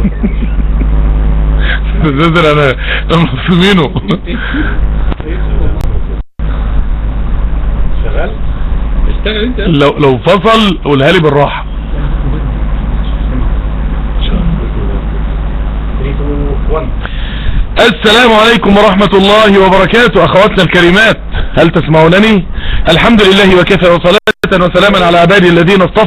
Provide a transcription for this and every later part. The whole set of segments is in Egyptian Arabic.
نزل انا مصمينه شغال اشتغل انت لو لو فصل قولها لي بالراحة 3 2 1 السلام عليكم ورحمة الله وبركاته اخواتنا الكريمات هل تسمعونني الحمد لله وكفى وصلاة وسلاما على عبادي الذين اصطفى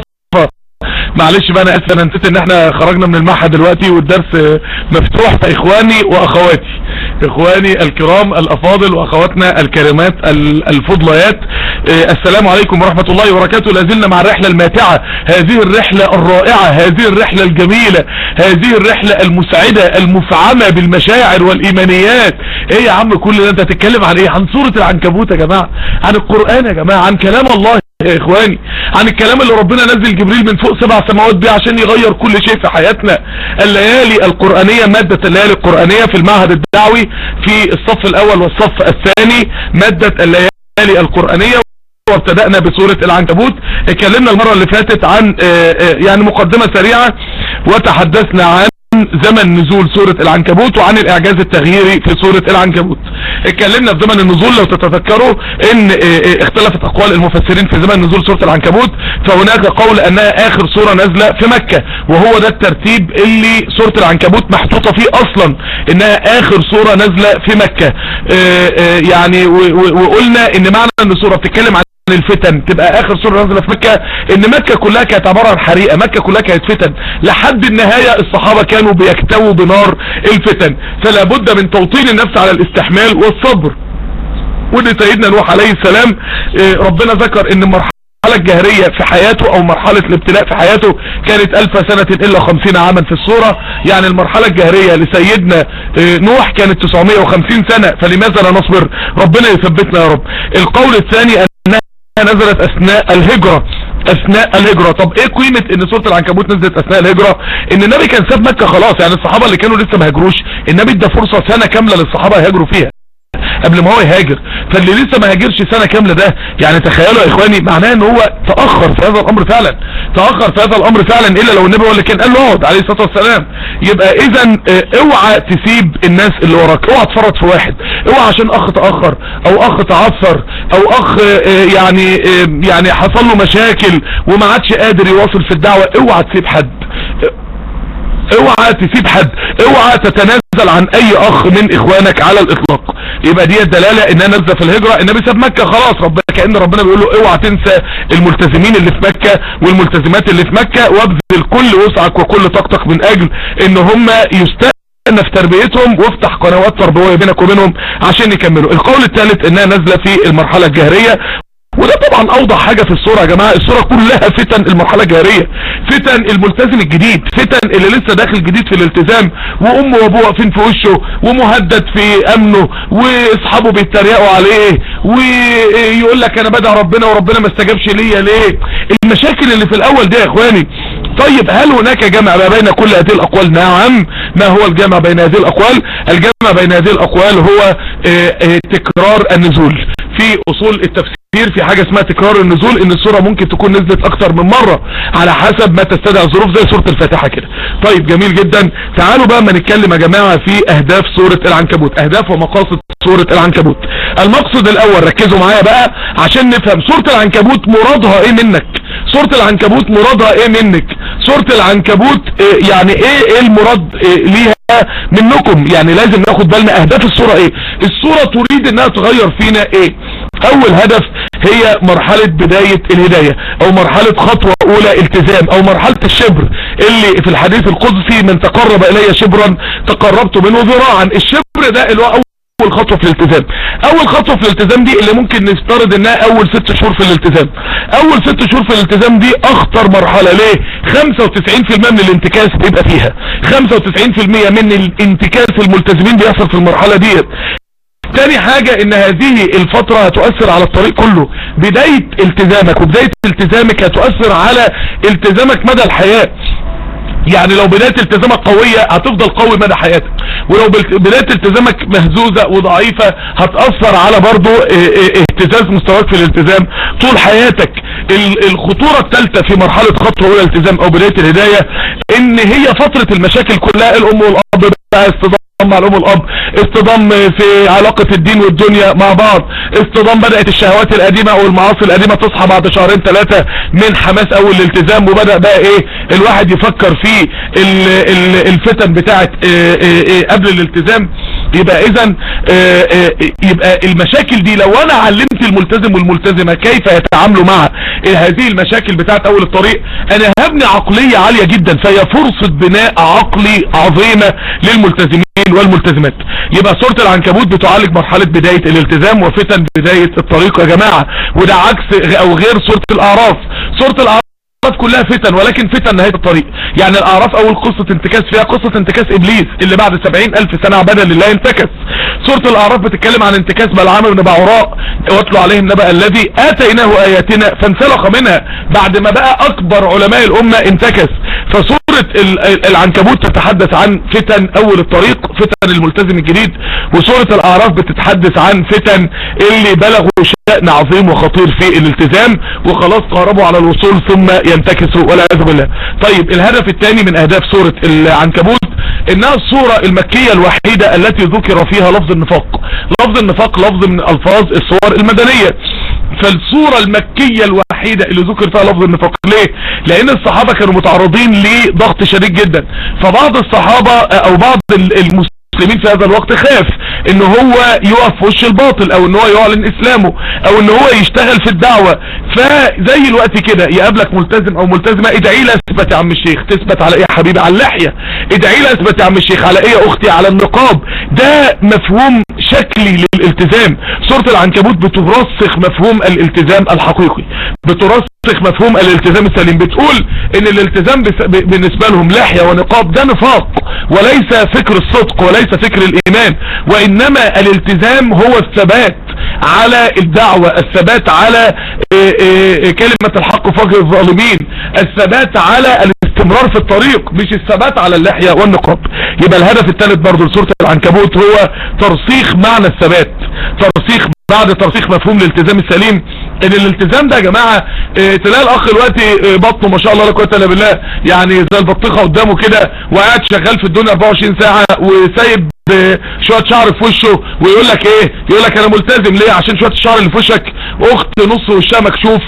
معلش بقى انا اسف انا نسيت ان احنا خرجنا من المعهد دلوقتي والدرس مفتوح فاخواني واخواتي اخواني الكرام الافاضل واخواتنا الكريمات ال- الفضليات آه، السلام عليكم ورحمة الله وبركاته لازلنا مع الرحلة الماتعة هذه الرحلة الرائعة هذه الرحلة الجميلة هذه الرحلة المسعدة المفعمة بالمشاعر والايمانيات ايه يا عم كل ده انت هتتكلم عن ايه عن سورة العنكبوت يا جماعة عن القرآن يا جماعة عن كلام الله يا اخواني عن الكلام اللي ربنا نزل جبريل من فوق سبع سماوات بيه عشان يغير كل شيء في حياتنا الليالي القرآنية مادة الليالي القرآنية في المعهد الدعوي في الصف الاول والصف الثاني مادة الليالي القرآنية وابتدأنا بسورة العنكبوت اتكلمنا المرة اللي فاتت عن آه، آه، يعني مقدمة سريعة وتحدثنا عن زمن نزول سورة العنكبوت وعن الاعجاز التغييري في سورة العنكبوت اتكلمنا في زمن النزول لو تتذكروا ان اه، اه، اختلفت اقوال المفسرين في زمن نزول سورة العنكبوت فهناك قول انها اخر سورة نازلة في مكة وهو ده الترتيب اللي سورة العنكبوت محطوطة فيه اصلا انها اخر سورة نازلة في مكة اه، اه، يعني و- و- وقلنا ان معنى ان السورة بتتكلم عن الفتن تبقى اخر سورة نازلة في مكة ان مكة كلها كانت عبارة عن حريقة مكة كلها كانت فتن لحد النهاية الصحابة كانوا بيكتووا بنار الفتن فلا بد من توطين النفس على الاستحمال والصبر وان سيدنا نوح عليه السلام آه، ربنا ذكر ان المرحلة الجهرية في حياته او مرحلة الابتلاء في حياته كانت الف سنة الا خمسين عاما في الصورة يعني المرحلة الجهرية لسيدنا آه، نوح كانت 950 سنة فلماذا لا نصبر ربنا يثبتنا يا رب القول الثاني انها نزلت اثناء الهجرة اثناء الهجرة طب ايه قيمة ان سورة العنكبوت نزلت اثناء الهجرة ان النبي كان ساب مكة خلاص يعني الصحابة اللي كانوا لسه ما هاجروش النبي ادى فرصة سنة كاملة للصحابة يهاجروا فيها قبل ما هو يهاجر فاللي لسه ما هاجرش سنة كاملة ده يعني تخيلوا يا اخواني معناه ان هو تأخر في هذا الامر فعلا تأخر في هذا الامر فعلا الا لو النبي هو اللي كان قال له اقعد عليه الصلاة والسلام يبقى اذا اه، اوعى تسيب الناس اللي وراك اوعى تفرط في واحد اوعى عشان اخ تأخر او اخ تعثر او اخ اه، يعني اه، يعني حصل له مشاكل وما عادش قادر يواصل في الدعوة اوعى تسيب حد اوعى تسيب حد اوعى تتنازل عن اي اخ من اخوانك على الاطلاق يبقى دي الدلالة انها نازله في الهجرة النبي ساب مكة خلاص ربنا كأن ربنا بيقول له اوعى تنسى الملتزمين اللي في مكة والملتزمات اللي في مكة وابذل كل وسعك وكل طاقتك من اجل ان هم يستنى في تربيتهم وافتح قنوات تربوية بينك وبينهم عشان يكملوا القول الثالث انها نازلة في المرحلة الجهرية وده طبعا اوضح حاجة في الصورة يا جماعة الصورة كلها فتن المرحلة الجارية فتن الملتزم الجديد فتن اللي لسه داخل جديد في الالتزام وامه وابوه واقفين في وشه ومهدد في امنه واصحابه بيتريقوا عليه ويقول لك انا بدع ربنا وربنا ما استجابش ليا ليه المشاكل اللي في الاول دي يا اخواني طيب هل هناك جمع ما بين كل هذه الاقوال نعم ما هو الجمع بين هذه الاقوال الجمع بين هذه الاقوال هو آه، آه، تكرار النزول في اصول التفسير في حاجة اسمها تكرار النزول ان السورة ممكن تكون نزلت اكتر من مرة على حسب ما تستدعي الظروف زي سورة الفاتحة كده طيب جميل جدا تعالوا بقى ما نتكلم يا جماعة في اهداف سورة العنكبوت اهداف ومقاصد سورة العنكبوت المقصد الاول ركزوا معايا بقى عشان نفهم سورة العنكبوت مرادها ايه منك سورة العنكبوت مرادها ايه منك سورة العنكبوت إيه يعني ايه ايه المراد إيه ليها منكم يعني لازم ناخد بالنا اهداف الصورة ايه الصورة تريد انها تغير فينا ايه اول هدف هي مرحلة بداية الهداية او مرحلة خطوة اولى التزام او مرحلة الشبر اللي في الحديث القدسي من تقرب الي شبرا تقربت منه ذراعا الشبر ده اللي هو اول خطوة في الالتزام اول خطوة في الالتزام دي اللي ممكن نفترض انها اول ست شهور في الالتزام اول ست شهور في الالتزام دي اخطر مرحلة ليه 95% من الانتكاس بيبقى فيها 95% من الانتكاس الملتزمين بيحصل في المرحلة ديت تاني حاجة ان هذه الفترة هتؤثر على الطريق كله بداية التزامك وبداية التزامك هتؤثر على التزامك مدى الحياة يعني لو بداية التزامك قوية هتفضل قوي مدى حياتك ولو بداية التزامك مهزوزة وضعيفة هتأثر على برضو اهتزاز مستواك في الالتزام طول حياتك الخطورة الثالثة في مرحلة خطوة اولى الالتزام او بداية الهداية ان هي فترة المشاكل كلها الام والاب بقى اصطدام مع الام والاب اصطدام في علاقة الدين والدنيا مع بعض اصطدام بدأت الشهوات القديمة او المعاصي القديمة تصحى بعد شهرين ثلاثة من حماس اول الالتزام وبدأ بقى ايه الواحد يفكر في الفتن بتاعت قبل الالتزام يبقى اذا يبقى المشاكل دي لو انا علمت الملتزم والملتزمة كيف يتعاملوا مع هذه المشاكل بتاعت اول الطريق انا هبني عقلية عالية جدا فهي فرصة بناء عقلي عظيمة للملتزمين والملتزمات يبقى سورة العنكبوت بتعالج مرحلة بداية الالتزام وفتن بداية الطريق يا جماعة وده عكس او غير سورة الاعراف سورة الاعراف كلها فتن ولكن فتن نهاية الطريق يعني الاعراف اول قصة انتكاس فيها قصة انتكاس ابليس اللي بعد سبعين الف سنة عبادة لله انتكس سورة الاعراف بتتكلم عن انتكاس بلعام بن بعوراء واتلو عليهم نبأ الذي اتيناه اياتنا فانسلخ منها بعد ما بقى اكبر علماء الامة انتكس فسورة العنكبوت تتحدث عن فتن اول الطريق فتن الملتزم الجديد وسورة الاعراف بتتحدث عن فتن اللي بلغوا شأن عظيم وخطير في الالتزام وخلاص قاربوا على الوصول ثم ينتكسوا والعياذ بالله طيب الهدف الثاني من اهداف سورة العنكبوت انها الصورة المكية الوحيدة التي ذكر فيها لفظ النفاق لفظ النفاق لفظ من الفاظ الصور المدنية فالصورة المكية الوحيدة اللي ذكر فيها لفظ النفاق ليه لان الصحابة كانوا متعرضين لضغط شديد جدا فبعض الصحابة او بعض المسلمين المسلمين في هذا الوقت خاف ان هو يقف في وش الباطل او ان هو يعلن اسلامه او ان هو يشتغل في الدعوة فزي الوقت كده يقابلك ملتزم او ملتزمة ادعي لي اثبت يا عم الشيخ تثبت على ايه يا حبيبي على اللحية ادعي لي اثبت يا عم الشيخ على ايه يا اختي على النقاب ده مفهوم شكلي للالتزام سورة العنكبوت بترسخ مفهوم الالتزام الحقيقي بترسخ مفهوم الالتزام السليم بتقول ان الالتزام بالنسبة لهم لحية ونقاب ده نفاق وليس فكر الصدق وليس فكر الايمان وانما الالتزام هو الثبات على الدعوة الثبات على كلمة الحق فجر الظالمين الثبات على الاستمرار في الطريق مش الثبات على اللحية والنقاب يبقى الهدف الثالث برضو لسورة العنكبوت هو ترسيخ معنى الثبات ترسيخ بعد ترسيخ مفهوم الالتزام السليم ان الالتزام ده يا جماعة اه تلاقي الاخ دلوقتي اه بطنه ما شاء الله لا قوه الا بالله يعني زي البطيخه قدامه كده وقاعد شغال في الدنيا 24 ساعة وسايب شوية شعر في وشه ويقول لك ايه يقول لك انا ملتزم ليه عشان شوية الشعر اللي في وشك اخت نص وشها مكشوف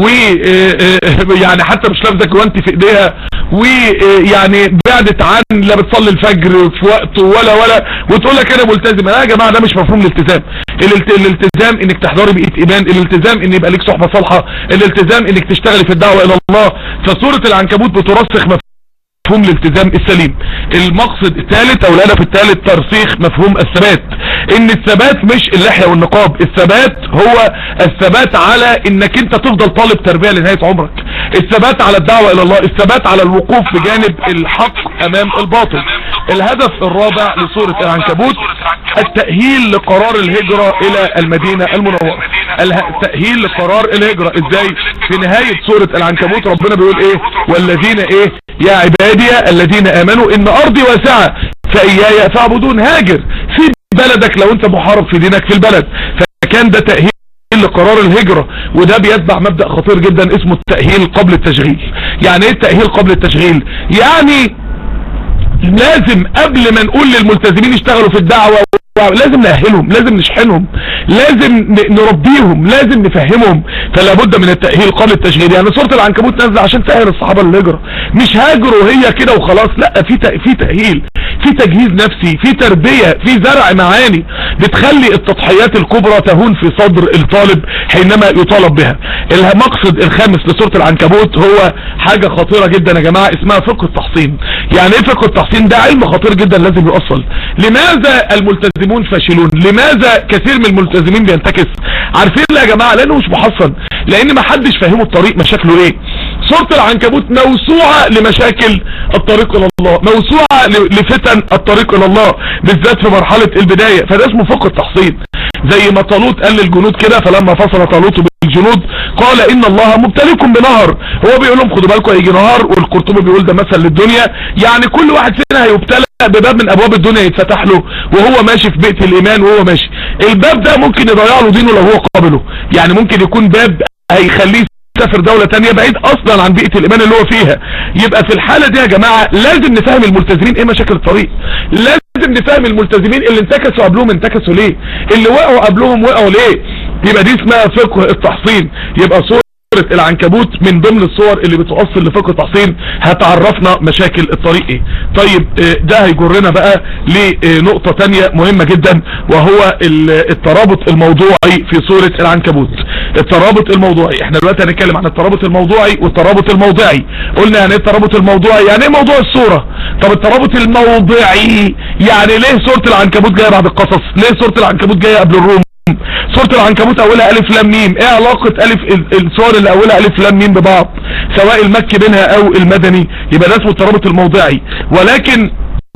ويعني حتى مش لابسه جوانتي في ايديها ويعني بعدت عن لا بتصلي الفجر في وقته ولا ولا وتقول لك انا ملتزم يا جماعه ده مش مفهوم الالتزام الالتزام انك تحضري بايد ايمان الالتزام ان يبقى ليك صحبه صالحه الالتزام انك تشتغلي في الدعوه الى الله فسوره العنكبوت بترسخ مفهوم الالتزام السليم المقصد الثالث او الهدف الثالث ترسيخ مفهوم الثبات ان الثبات مش اللحية والنقاب الثبات هو الثبات على انك انت تفضل طالب تربية لنهاية عمرك الثبات على الدعوة الى الله الثبات على الوقوف بجانب الحق امام الباطل الهدف الرابع لسورة العنكبوت التأهيل لقرار الهجرة الى المدينة المنورة التأهيل لقرار الهجرة ازاي في نهاية سورة العنكبوت ربنا بيقول ايه والذين ايه يا عبادي الذين امنوا ان ارضي واسعة فاياي فاعبدون هاجر في بلدك لو انت محارب في دينك في البلد فكان ده تأهيل لقرار الهجرة وده بيتبع مبدأ خطير جدا اسمه التأهيل قبل التشغيل يعني ايه التأهيل قبل التشغيل يعني لازم قبل ما نقول للملتزمين يشتغلوا في الدعوة لازم نأهلهم لازم نشحنهم لازم نربيهم لازم نفهمهم فلا بد من التأهيل قبل التشغيل يعني سورة العنكبوت نازله عشان تأهل الصحابة للهجرة مش هاجروا هي كده وخلاص لا في في تأهيل في تجهيز نفسي في تربية في زرع معاني بتخلي التضحيات الكبرى تهون في صدر الطالب حينما يطالب بها المقصد الخامس لسورة العنكبوت هو حاجة خطيرة جدا يا جماعة اسمها فقه التحصين يعني ايه فقه التحصين ده علم خطير جدا لازم يؤصل لماذا الملتزمون فاشلون لماذا كثير من الملتزمين بينتكس عارفين ليه يا جماعة لانه مش محصن لان ما حدش فاهمه الطريق مشاكله ايه سورة العنكبوت موسوعة لمشاكل الطريق الى الله موسوعة لفتن الطريق الى الله بالذات في مرحلة البداية فده اسمه فقه التحصين زي ما طالوت قال للجنود كده فلما فصل طالوت بالجنود قال ان الله مبتليكم بنهر هو بيقول لهم خدوا بالكم هيجي نهر والقرطبي بيقول ده مثل للدنيا يعني كل واحد فينا هيبتلى بباب من ابواب الدنيا يتفتح له وهو ماشي في بيئة الايمان وهو ماشي الباب ده ممكن يضيع له دينه لو هو قابله يعني ممكن يكون باب هيخليه يسافر دولة تانية بعيد اصلا عن بيئة الايمان اللي هو فيها يبقى في الحالة دي يا جماعة لازم نفهم الملتزمين ايه مشاكل الطريق لازم نفهم الملتزمين اللي انتكسوا قبلهم انتكسوا ليه اللي وقعوا قبلهم وقعوا ليه يبقى دي اسمها فقه التحصين يبقى صورة العنكبوت من ضمن الصور اللي بتوصل لفقه التحصين هتعرفنا مشاكل الطريق ايه طيب ده هيجرنا بقى لنقطة تانية مهمة جدا وهو الترابط الموضوعي في صورة العنكبوت الترابط الموضوعي احنا دلوقتي هنتكلم عن الترابط الموضوعي والترابط الموضعي قلنا يعني ايه الترابط الموضوعي يعني ايه موضوع الصورة طب الترابط الموضعي يعني ليه صورة العنكبوت جاية بعد القصص ليه صورة العنكبوت جاية قبل الروم سورة العنكبوت اولها الف لام ميم ايه علاقة الف الصور اللي اولها الف لام ميم ببعض سواء المكي بينها او المدني يبقى ده اسمه الترابط الموضعي ولكن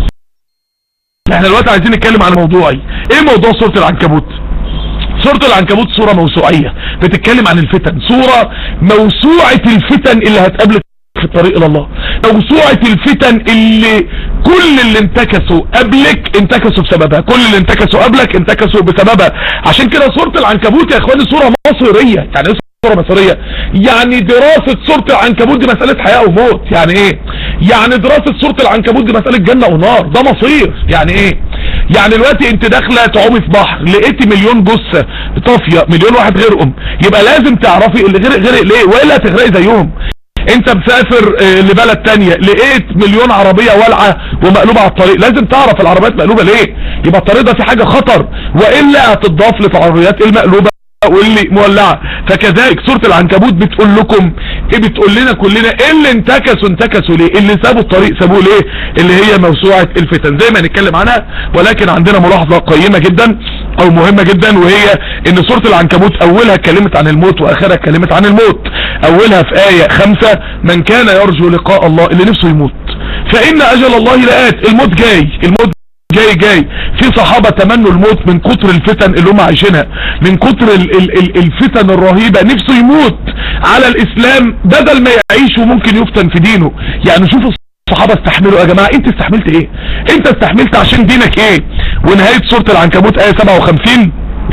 احنا دلوقتي عايزين نتكلم عن موضوعي ايه موضوع سورة العنكبوت سورة العنكبوت صورة موسوعية بتتكلم عن الفتن صورة موسوعة الفتن اللي هتقابلك في الطريق الى الله موسوعة الفتن اللي كل اللي انتكسوا قبلك انتكسوا بسببها كل اللي انتكسوا قبلك انتكسوا بسببها عشان كده سورة العنكبوت يا اخواني صورة مصيرية يعني ايه صورة مصيرية يعني دراسة سورة العنكبوت دي مسألة حياة وموت يعني ايه يعني دراسة سورة العنكبوت دي مسألة جنة ونار ده مصير يعني ايه يعني دلوقتي انت داخله تعومي في بحر لقيتي مليون جثه طافيه مليون واحد غرقهم يبقى لازم تعرفي اللي غرق غرق ليه والا هتغرقي زيهم انت مسافر اه لبلد تانية لقيت مليون عربية والعة ومقلوبة على الطريق لازم تعرف العربيات مقلوبة ليه يبقى الطريق ده في حاجة خطر وإلا هتضاف للعربيات المقلوبة واللي مولعة فكذلك سورة العنكبوت بتقول لكم ايه بتقول لنا كلنا ايه اللي انتكسوا انتكسوا ليه اللي سابوا الطريق سابوه ليه اللي هي موسوعة الفتن زي ما هنتكلم عنها ولكن عندنا ملاحظة قيمة جدا او مهمة جدا وهي ان سورة العنكبوت اولها اتكلمت عن الموت واخرها اتكلمت عن الموت اولها في آية خمسة من كان يرجو لقاء الله اللي نفسه يموت فان اجل الله لآت الموت جاي الموت جاي جاي في صحابة تمنوا الموت من كتر الفتن اللي هم عايشينها من كتر ال ال ال الفتن الرهيبة نفسه يموت على الاسلام بدل ما يعيش وممكن يفتن في دينه يعني شوفوا الصحابة استحملوا يا جماعة انت استحملت ايه انت استحملت عشان دينك ايه ونهاية سورة العنكبوت آية 57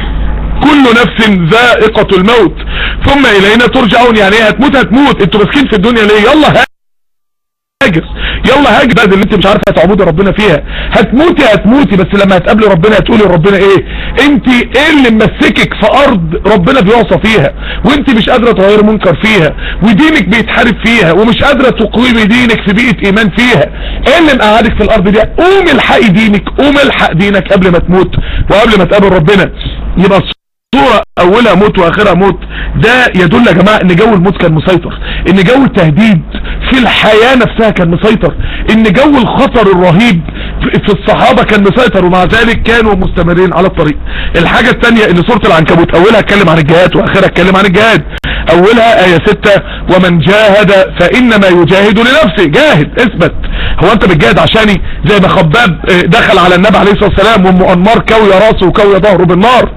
كل نفس ذائقة الموت ثم الينا ترجعون يعني ايه هتموت هتموت انتوا ماسكين في الدنيا ليه يلا هاجر يلا هاجر اللي انت مش عارفه تعبدي ربنا فيها هتموتي هتموتي بس لما هتقابلي ربنا هتقولي لربنا ايه انت ايه اللي ممسكك في ارض ربنا بيوصى فيها وانت مش قادره تغير منكر فيها ودينك بيتحارب فيها ومش قادره تقيمي دينك في بيئه ايمان فيها ايه اللي مقعدك في الارض دي قوم الحقي دينك قوم الحق دينك قبل ما تموت وقبل ما تقابل ربنا يبقى صورة اولها موت واخرها موت ده يدل يا جماعة ان جو الموت كان مسيطر ان جو التهديد في الحياة نفسها كان مسيطر ان جو الخطر الرهيب في الصحابة كان مسيطر ومع ذلك كانوا مستمرين على الطريق الحاجة التانية ان سورة العنكبوت اولها اتكلم عن الجهاد واخرها اتكلم عن الجهاد اولها اية ستة ومن جاهد فانما يجاهد لنفسه جاهد اثبت هو انت بتجاهد عشاني زي ما خباب دخل على النبي عليه الصلاة والسلام وام انمار كوي راسه وكوي ظهره بالنار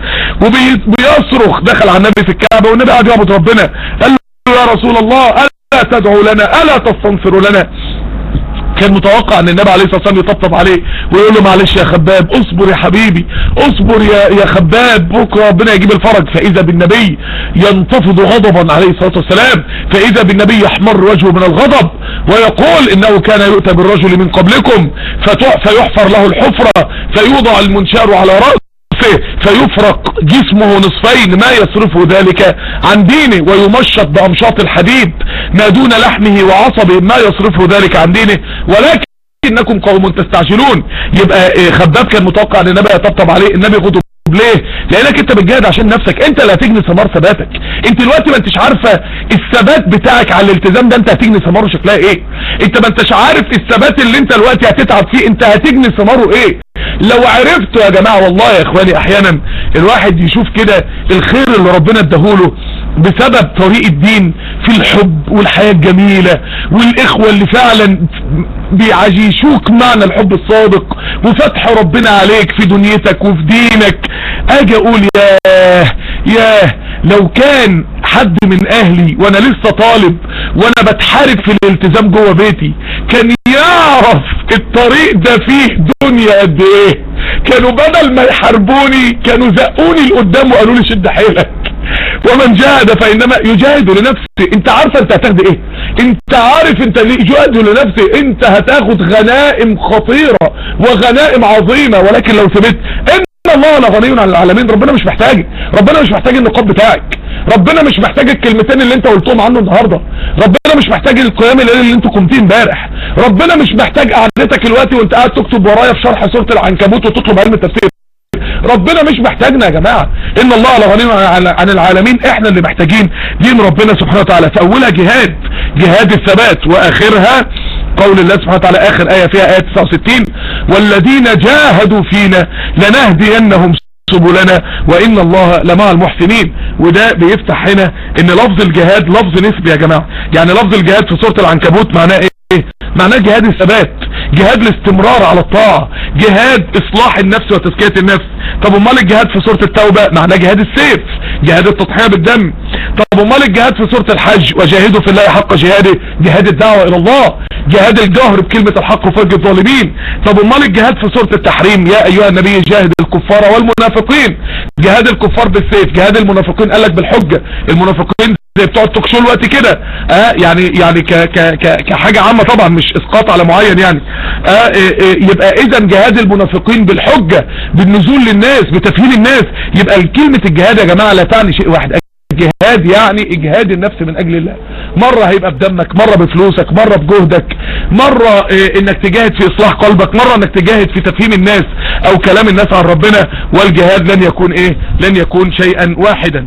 وبيصرخ دخل على النبي في الكعبة والنبي قاعد يعبد ربنا قال له يا رسول الله الا تدعو لنا الا تستنصر لنا كان متوقع ان النبي عليه الصلاة والسلام يطبطب عليه ويقول له معلش يا خباب اصبر يا حبيبي اصبر يا, يا خباب بكرة ربنا يجيب الفرج فاذا بالنبي ينتفض غضبا عليه الصلاة والسلام فاذا بالنبي يحمر وجهه من الغضب ويقول انه كان يؤتى بالرجل من قبلكم فيحفر له الحفرة فيوضع المنشار على رأسه فيفرق جسمه نصفين ما يصرفه ذلك عن دينه ويمشط بأمشاط الحديد ما دون لحمه وعصبه ما يصرفه ذلك عن دينه ولكن انكم قوم تستعجلون يبقى خباب كان متوقع ان النبي يطبطب عليه النبي غضب ليه لانك انت بتجاهد عشان نفسك انت اللي هتجني ثمار ثباتك انت دلوقتي ما انتش عارفه الثبات بتاعك على الالتزام ده انت هتجني ثماره شكلها ايه انت ما انتش عارف الثبات اللي انت دلوقتي هتتعب فيه انت هتجني ثماره ايه لو عرفتوا يا جماعة والله يا اخواني احيانا الواحد يشوف كده الخير اللي ربنا اداهوله بسبب طريق الدين في الحب والحياة الجميلة والاخوة اللي فعلا بيعيشوك معنى الحب الصادق وفتح ربنا عليك في دنيتك وفي دينك اجي اقول ياه ياه لو كان حد من اهلي وانا لسه طالب وانا بتحارب في الالتزام جوه بيتي كان يعرف الطريق ده فيه دنيا قد ايه كانوا بدل ما يحاربوني كانوا زقوني لقدام وقالوا لي شد حيلك ومن جاهد فانما يجاهد لنفسه انت عارفه انت هتاخد ايه انت عارف انت ليه جاهد لنفسه انت هتاخد غنائم خطيرة وغنائم عظيمة ولكن لو سبت ان الله لغني عن العالمين ربنا مش محتاج ربنا مش محتاج النقاب بتاعك ربنا مش محتاج الكلمتين اللي انت قلتهم عنه النهارده ربنا مش محتاج القيام الليل اللي انت قمتيه امبارح ربنا مش محتاج قعدتك الوقت وانت قاعد تكتب ورايا في شرح سوره العنكبوت وتطلب علم التفسير ربنا مش محتاجنا يا جماعة ان الله لغني عن العالمين احنا اللي محتاجين دين ربنا سبحانه وتعالى فاولها جهاد جهاد الثبات واخرها قول الله سبحانه وتعالى اخر اية فيها اية 69 والذين جاهدوا فينا لنهدينهم سبلنا وان الله لمع المحسنين وده بيفتح هنا ان لفظ الجهاد لفظ نسبي يا جماعة يعني لفظ الجهاد في سورة العنكبوت معناه ايه معناه جهاد الثبات جهاد الاستمرار على الطاعة جهاد اصلاح النفس وتزكية النفس طب امال الجهاد في سورة التوبة معناه جهاد السيف جهاد التضحية بالدم طب امال الجهاد في سورة الحج وجاهدوا في الله حق جهاده جهاد الدعوة الى الله جهاد الجهر بكلمة الحق وفرج الظالمين طب امال الجهاد في سورة التحريم يا ايها النبي جاهد الكفار والمنافقين جهاد الكفار بالسيف جهاد المنافقين قالك بالحجة المنافقين زي بتوع التوكشو الوقت كده اه يعني يعني ك ك ك كحاجة عامة طبعا مش اسقاط على معين يعني اه اه اه يبقى اذا جهاد المنافقين بالحجة بالنزول للناس بتفهيم الناس يبقى كلمة الجهاد يا جماعة لا تعني شيء واحد الجهاد يعني اجهاد النفس من اجل الله مرة هيبقى بدمك مرة بفلوسك مرة بجهدك مرة اه انك تجاهد في اصلاح قلبك مرة انك تجاهد في تفهيم الناس او كلام الناس عن ربنا والجهاد لن يكون ايه لن يكون شيئا واحدا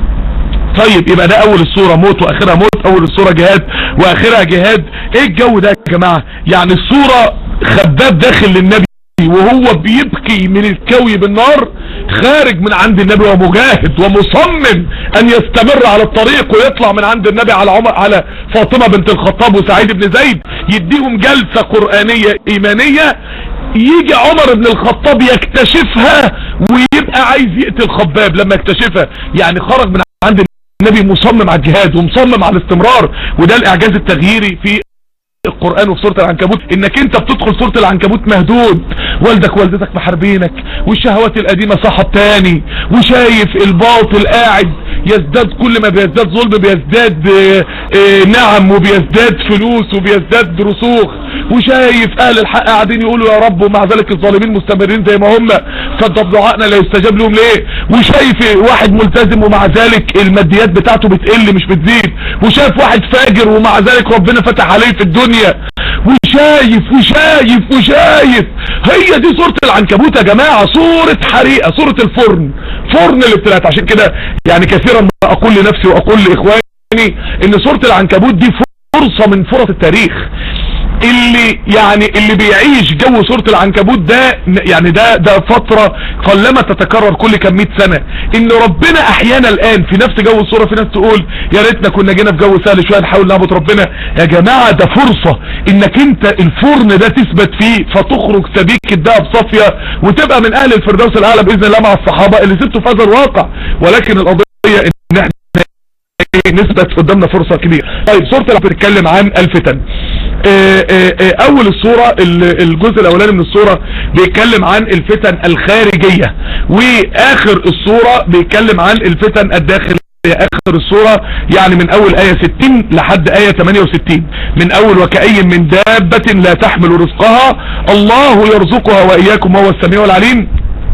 طيب يبقى ده اول الصورة موت واخرها موت اول الصورة جهاد واخرها جهاد ايه الجو ده يا جماعة يعني الصورة خباب داخل للنبي وهو بيبكي من الكوي بالنار خارج من عند النبي ومجاهد ومصمم ان يستمر على الطريق ويطلع من عند النبي على عمر على فاطمة بنت الخطاب وسعيد بن زيد يديهم جلسة قرآنية ايمانية يجي عمر بن الخطاب يكتشفها ويبقى عايز يقتل خباب لما يكتشفها يعني خرج من عند النبي مصمم على الجهاد ومصمم على الاستمرار وده الاعجاز التغييري في القرآن وفي سورة العنكبوت انك انت بتدخل سورة العنكبوت مهدود والدك والدتك محاربينك والشهوات القديمة صاحب تاني وشايف الباطل قاعد يزداد كل ما بيزداد ظلم بيزداد اه اه نعم وبيزداد فلوس وبيزداد رسوخ وشايف اهل الحق قاعدين يقولوا يا رب ومع ذلك الظالمين مستمرين زي ما هم فطب دعائنا لا يستجاب لهم ليه وشايف واحد ملتزم ومع ذلك الماديات بتاعته بتقل مش بتزيد وشايف واحد فاجر ومع ذلك ربنا فتح عليه في الدنيا وشايف وشايف وشايف هي دي صورة العنكبوت يا جماعة صورة حريقة صورة الفرن فرن الابتلاءات عشان كده يعني كثيرا ما اقول لنفسي واقول لاخواني ان صورة العنكبوت دي فرصة من فرص التاريخ اللي يعني اللي بيعيش جو صورة العنكبوت ده يعني ده ده فترة قلما تتكرر كل كم 100 سنة ان ربنا احيانا الان في نفس جو الصورة في ناس تقول يا ريتنا كنا جينا في جو سهل شوية نحاول نعبد ربنا يا جماعة ده فرصة انك انت الفرن ده تثبت فيه فتخرج سبيك الدهب صافية وتبقى من اهل الفردوس الاعلى باذن الله مع الصحابة اللي سبتوا في هذا الواقع ولكن القضية ان احنا نثبت قدامنا فرصة كبيرة طيب سورة اللي بتتكلم عن الفتن اه اه اول الصورة الجزء الاولاني من الصورة بيتكلم عن الفتن الخارجية واخر الصورة بيتكلم عن الفتن الداخلية اخر الصورة يعني من اول اية 60 لحد اية 68 من اول وكأي من دابة لا تحمل رزقها الله يرزقها واياكم وهو السميع العليم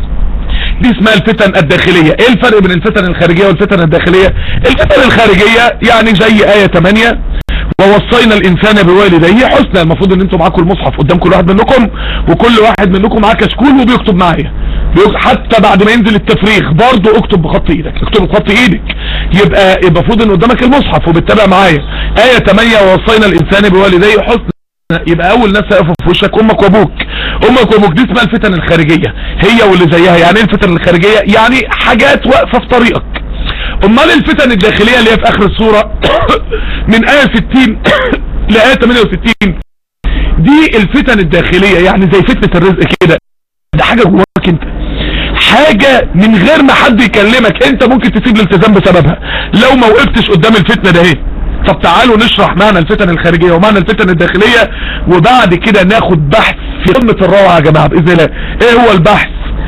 دي اسمها الفتن الداخلية ايه الفرق بين الفتن الخارجية والفتن الداخلية الفتن الخارجية يعني زي اية 8 ووصينا الانسان بوالديه حسنا المفروض ان انتم معاكم المصحف قدام كل واحد منكم وكل واحد منكم معاه كشكول وبيكتب معايا حتى بعد ما ينزل التفريغ برضه اكتب بخط ايدك اكتب بخط ايدك يبقى يبقى المفروض ان قدامك المصحف وبتتابع معايا ايه 8 ووصينا الانسان بوالديه حسنا يبقى اول ناس هيقفوا في وشك امك وابوك امك وابوك دي اسمها الفتن الخارجية هي واللي زيها يعني ايه الفتن الخارجية يعني حاجات واقفة في طريقك امال الفتن الداخلية اللي هي في اخر الصورة من اية 60 لآية 68 دي الفتن الداخلية يعني زي فتنة الرزق كده ده حاجة جواك انت حاجة من غير ما حد يكلمك انت ممكن تسيب الالتزام بسببها لو ما وقفتش قدام الفتنة ده ايه طب تعالوا نشرح معنى الفتن الخارجية ومعنى الفتن الداخلية وبعد كده ناخد بحث في قمة الروعة يا جماعة بإذن الله ايه هو البحث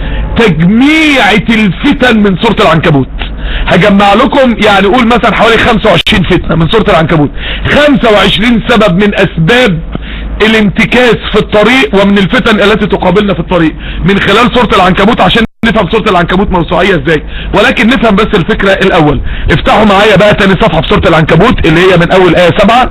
تجميعة الفتن من سورة العنكبوت هجمع لكم يعني قول مثلا حوالي 25 فتنة من سورة العنكبوت 25 سبب من اسباب الانتكاس في الطريق ومن الفتن التي تقابلنا في الطريق من خلال سورة العنكبوت عشان نفهم سورة العنكبوت موسوعية ازاي ولكن نفهم بس الفكرة الاول افتحوا معايا بقى تاني صفحة في سورة العنكبوت اللي هي من اول ايه 7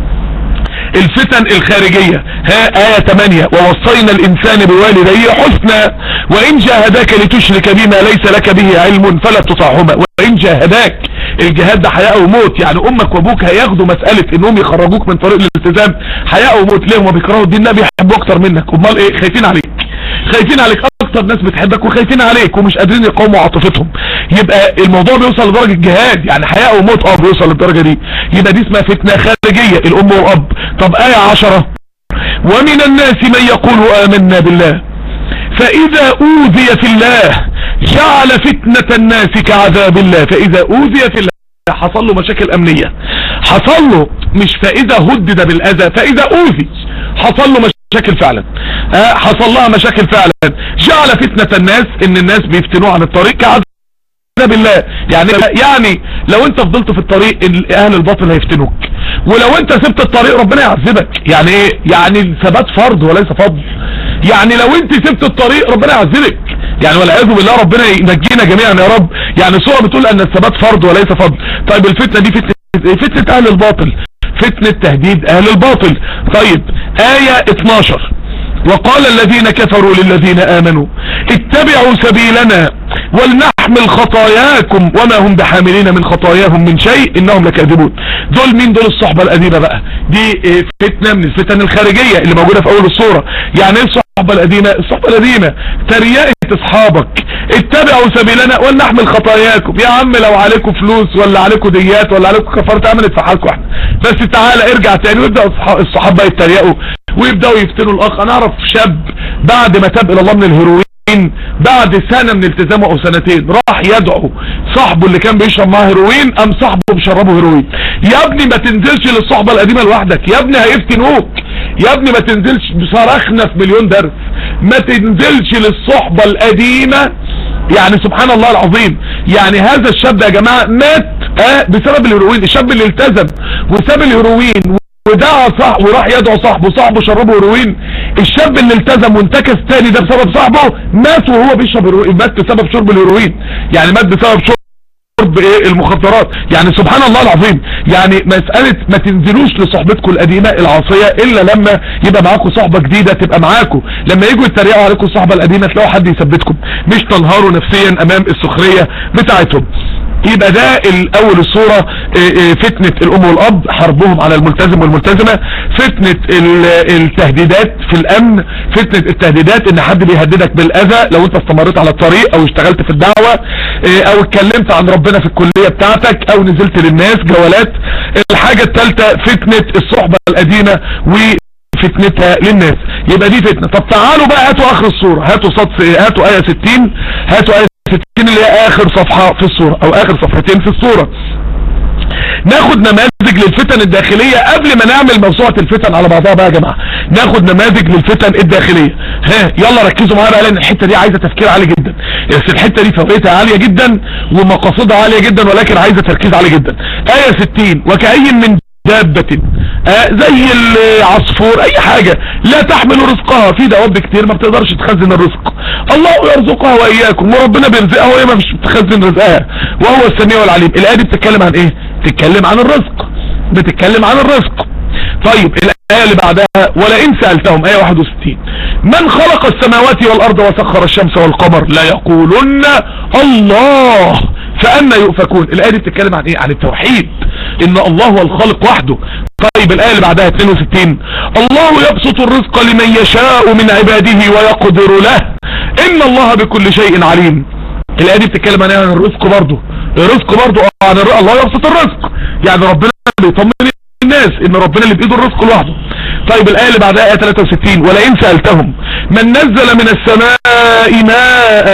الفتن الخارجية ها آية 8 ووصينا الإنسان بوالديه حسنا وإن جاهداك لتشرك بما ليس لك به علم فلا تطعهما وإن جاهداك الجهاد ده حياة وموت يعني أمك وأبوك هياخدوا مسألة إنهم يخرجوك من طريق الالتزام حياة وموت ليه هما بيكرهوا الدين ده بيحبوا أكتر منك أمال إيه خايفين عليك خايفين عليك اكتر ناس بتحبك وخايفين عليك ومش قادرين يقاوموا عاطفتهم يبقى الموضوع بيوصل لدرجة جهاد يعني حياة وموت اه بيوصل للدرجة دي يبقى دي اسمها فتنة خارجية الام والاب طب آية عشرة ومن الناس من يقول آمنا بالله فإذا أوذي في الله جعل فتنة الناس كعذاب الله فإذا أوذي في الله حصل له مشاكل أمنية حصل له مش فإذا هدد بالأذى فإذا أوذي حصل له مشاكل فعلا آه حصل لها مشاكل فعلا جعل فتنة الناس ان الناس بيفتنوه عن الطريق كعذاب بالله يعني يعني لو انت فضلت في الطريق اهل الباطل هيفتنوك ولو انت سبت الطريق ربنا يعذبك يعني ايه يعني الثبات فرض وليس فضل يعني لو انت سبت الطريق ربنا يعذبك يعني والعياذ بالله ربنا ينجينا جميعا يا رب يعني سورة بتقول ان الثبات فرض وليس فضل طيب الفتنة دي فتنة فتنة اهل الباطل فتنة تهديد اهل الباطل طيب آية 12 وقال الذين كفروا للذين آمنوا اتبعوا سبيلنا ولنحمل خطاياكم وما هم بحاملين من خطاياهم من شيء انهم لكاذبون دول مين دول الصحبة القديمة بقى دي فتنة من الفتن الخارجية اللي موجودة في اول الصورة يعني ايه الصحبة القديمة الصحبة القديمة تريقة اصحابك اتبعوا سبيلنا ولنحمل خطاياكم يا عم لو عليكم فلوس ولا عليكم ديات ولا عليكم كفارة عملت في حالكم احنا بس تعالى ارجع تاني ويبدأ الصحابة يتريقوا ويبدأوا يفتنوا الاخ انا اعرف شاب بعد ما تاب الى الله من الهيروين بعد سنة من التزامه او سنتين راح يدعو صاحبه اللي كان بيشرب معاه هيروين ام صاحبه بيشربه هيروين يا ابني ما تنزلش للصحبة القديمة لوحدك يا ابني هيفتنوك يا ابني ما تنزلش بصرخنا في مليون درس ما تنزلش للصحبة القديمة يعني سبحان الله العظيم يعني هذا الشاب ده يا جماعة مات آه بسبب الهيروين الشاب اللي التزم وساب الهيروين ودعا صاحبه وراح يدعو صاحبه صاحبه شربه هيروين الشاب اللي التزم وانتكس تاني ده بسبب صاحبه مات وهو بيشرب هيروين مات بسبب شرب الهيروين يعني مات بسبب شرب ايه المخدرات يعني سبحان الله العظيم يعني مسألة ما تنزلوش لصحبتكم القديمة العاصية الا لما يبقى معاكم صحبة جديدة تبقى معاكم لما يجوا يتريقوا عليكم الصحبة القديمة تلاقوا حد يثبتكم مش تنهاروا نفسيا امام السخرية بتاعتهم يبقى ده الاول الصورة فتنة الام والاب حربهم على الملتزم والملتزمة فتنة التهديدات في الامن فتنة التهديدات ان حد بيهددك بالاذى لو انت استمريت على الطريق او اشتغلت في الدعوة او اتكلمت عن ربنا في الكلية بتاعتك او نزلت للناس جولات الحاجة الثالثة فتنة الصحبة القديمة و فتنتها للناس يبقى دي فتنة طب تعالوا بقى هاتوا اخر الصورة هاتوا صد هاتوا آية 60 هاتوا آية 60 اللي هي اخر صفحة في الصورة او اخر صفحتين في الصورة ناخد نماذج للفتن الداخلية قبل ما نعمل موسوعة الفتن على بعضها بقى يا جماعة ناخد نماذج للفتن الداخلية ها يلا ركزوا معايا بقى لان الحتة دي عايزة تفكير عالي جدا بس الحتة دي فوائدها عالية جدا ومقاصدها عالية جدا ولكن عايزة تركيز عالي جدا آية 60 وكأي من دابة آه زي العصفور اي حاجة لا تحمل رزقها في دواب كتير ما بتقدرش تخزن الرزق الله يرزقها واياكم وربنا بيرزقها وهي ما مش بتخزن رزقها وهو السميع العليم الايه دي بتتكلم عن ايه بتتكلم عن الرزق بتتكلم عن الرزق طيب الآية اللي بعدها ولئن سألتهم آية 61 من خلق السماوات والأرض وسخر الشمس والقمر لا يقولن الله فأنا يؤفكون الآية دي بتتكلم عن ايه عن التوحيد ان الله هو الخالق وحده طيب الآية اللي بعدها 62 الله يبسط الرزق لمن يشاء من عباده ويقدر له ان الله بكل شيء عليم الآية دي بتتكلم عن الرزق برضه الرزق برضه عن الرزق الله يبسط الرزق يعني ربنا بيطمن الناس ان ربنا اللي بايده الرزق لوحده طيب الآية اللي بعدها آية 63 ولئن سألتهم من نزل من السماء ماء